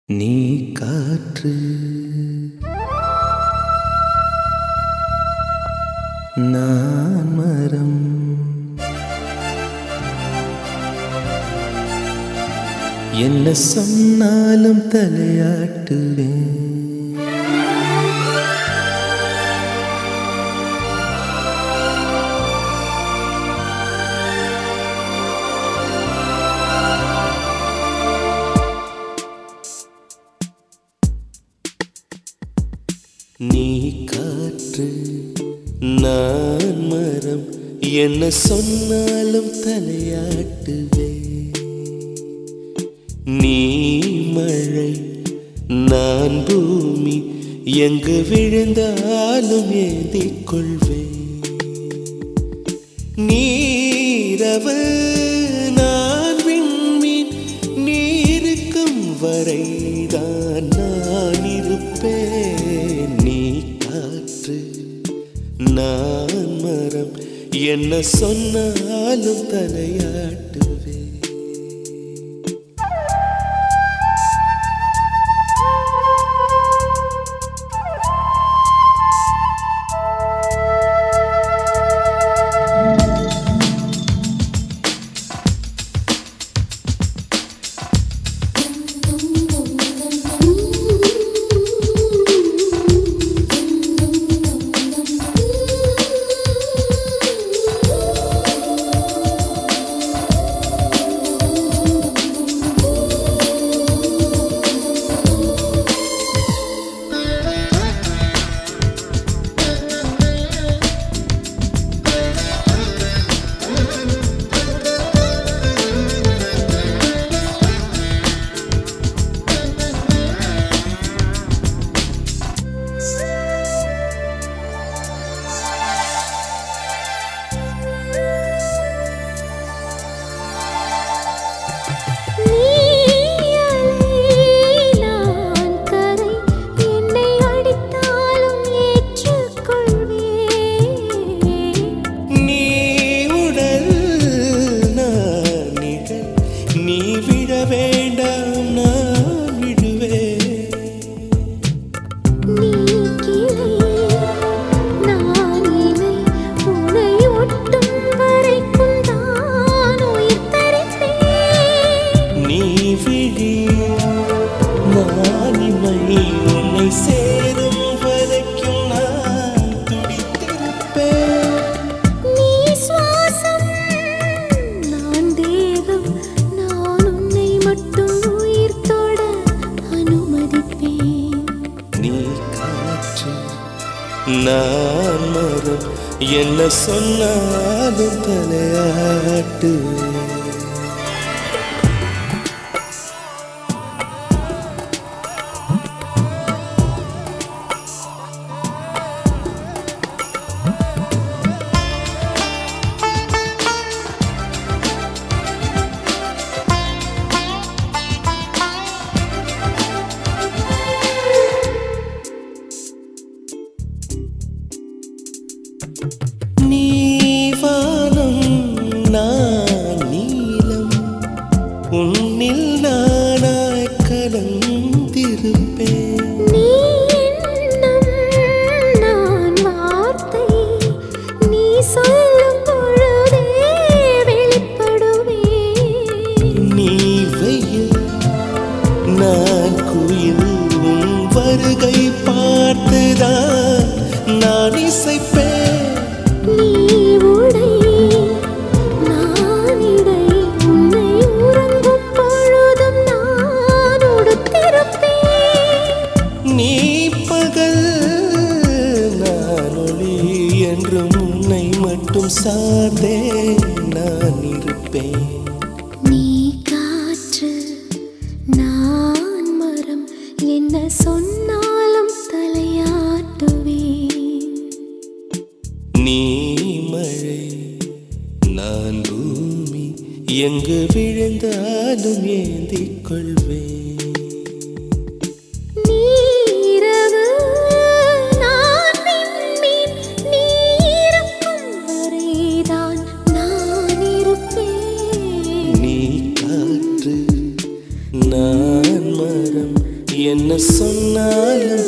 நீ காற்று நான் மரம் என்ன சொன்னாலும் தலையாட்டுவேன் நீ காற்று நான் மரம் என்ன சொன்னாலும் தலையாட்டுவே நீ மழை நான் பூமி எங்கு விழுந்தாலும் ஏந்திக் கொள்வேன் நீரவு நான் விண்மீன் நீருக்கும் வரைதான் நான் இருப்பேன் நீ காற்று நான் மரம் என்ன சொன்னாலும் தலையாட்டுவேன் நான் கரை என்னை அடித்தாலும் ஏற்றுக்கொள்வேன் நீ உடல் நான் நிழல் நீ விழ வேண்டாம் நான் விடுவேன் நீ கிளை நான் இலை உனை ஒட்டும் வரைக்கும் தான் உயிர் தரிப்பேன் நீ விழி நான் இமை உன்னை சேரும் வரைக்கும் நான் துடித்திருப்பேன் நீ சுவாசம் நான் தேகம் நான் உன்னை மட்டும் உயிர் தொட அனுமதிப்பேன் நீ காற்று நான் மரம் என்ன சொன்னாலும் தலையாட்டு நீ வானம் நான் நீலம் உன்னில் நானாய் கலந்திருப்பேன் நீ எண்ணம் நான் வார்த்தை நீ சொல்லும் பொழுதே வெளிப்படுவேன் நீ வெயில் நான் குயில் உன் வருகை பார்த்துதான் நான் இசைப்பேன் நீ உடை நான் இடை உன்னை உறங்கும் பொழுதும் நான் உடுத்திருப்பேன் நீ பகல் நான் ஒளி என்றும் உன்னை மட்டும் சார்ந்தே நான் இருப்பேன் நீ காற்று நான் மரம் என்ன சொன்னாலும் தலையாட்டுவேன் நீ மழை நான் பூமி எங்கு விழுந்தாலும் ஏந்திக் கொள்வேன் நீரவு நான் விண்மீன் நீ இருக்கும் வரைதான் நான் என்ன சொன்னாலும்